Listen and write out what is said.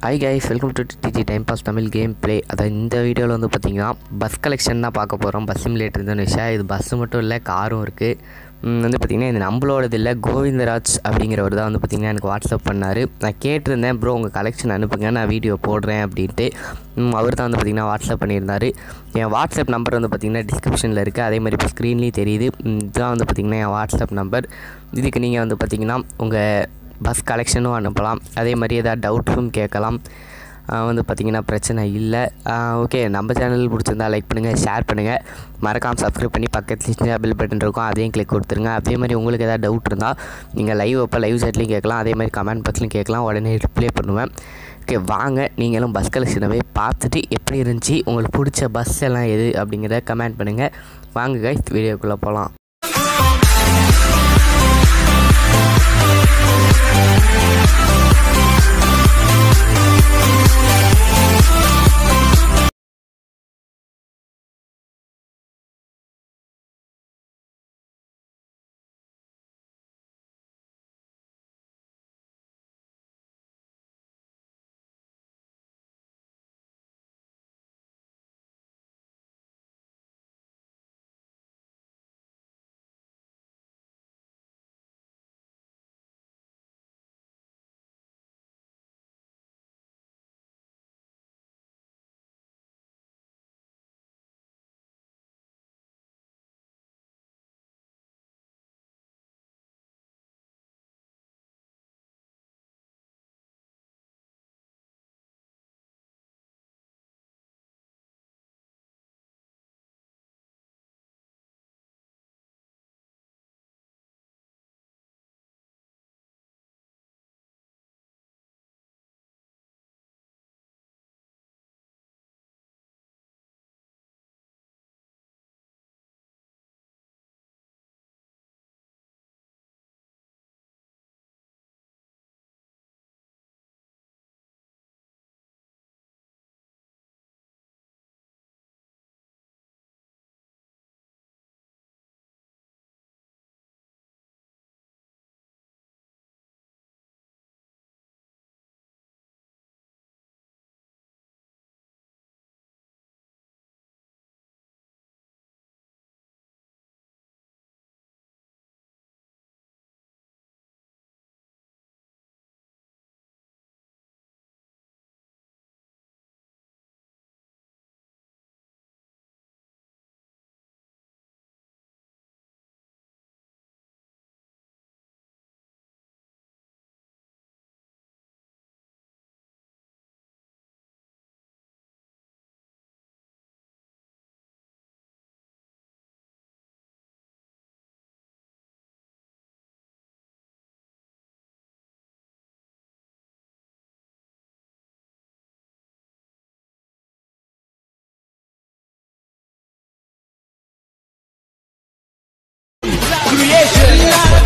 High guys welcome to digi time pass Tamil gameplay அதை இந்த வீடியோவில் வந்து பார்த்தீங்கன்னா பஸ் கலெக்ஷன் தான் பார்க்க போகிறோம் பஸ் சிமுலேட்டர் தான் விஷயம் இது பஸ்ஸு மட்டும் இல்லை காரும் இருக்குது வந்து பார்த்திங்கன்னா இது நம்மளோடது இல்லை கோவிந்தராஜ் அப்படிங்கிறவர் தான் வந்து பார்த்திங்கன்னா எனக்கு வாட்ஸ்அப் பண்ணார் நான் கேட்டிருந்தேன் ப்ரோ உங்கள் கலெக்ஷன் அனுப்புங்க நான் வீடியோ போடுறேன் அப்படின்ட்டு அவர் தான் வந்து பார்த்திங்கன்னா வாட்ஸ்அப் பண்ணியிருந்தார் என் வாட்ஸ்அப் நம்பர் வந்து பார்த்திங்கன்னா டிஸ்கிரிப்ஷனில் இருக்குது அதே மாதிரி இப்போ ஸ்க்ரீன்லேயும் தெரியுது ம், இதுதான் வந்து பார்த்திங்கன்னா என் வாட்ஸ்அப் நம்பர் இதுக்கு நீங்கள் வந்து பார்த்திங்கன்னா உங்கள் பஸ் கலெக்ஷனும் அனுப்பலாம் அதே மாதிரி ஏதாவது டவுட்ஸும் கேட்கலாம் ஆஹ் வந்து பார்த்திங்கன்னா பிரச்சனை இல்லை ஓகே நம்ம சேனல் பிடிச்சிருந்தா லைக் பண்ணுங்கள் ஷேர் பண்ணுங்கள் மறக்காமல் சப்ஸ்கிரைப் பண்ணி பக்கத்தில் சின்ன பெல் பட்டன் இருக்கும் அதையும் கிளிக் கொடுத்துருங்க அதே மாதிரி உங்களுக்கு ஏதாவது டவுட் இருந்தால் நீங்கள் லைவ் அப்போ லைவ் சேட்லையும் கேட்கலாம் அதே மாதிரி கமெண்ட் பாக்ஸ்லையும் கேட்கலாம் உடனே ரிப்ளை பண்ணுவேன் ஓகே வாங்க நீங்களும் பஸ் கலெக்ஷனை போய் பார்த்துட்டு எப்படி இருந்துச்சு உங்களுக்கு பிடிச்ச பஸ் எல்லாம் எது அப்படிங்கிறத கமெண்ட் பண்ணுங்கள் வாங்க கைஸ் வீடியோக்குள்ளே போகலாம் creation.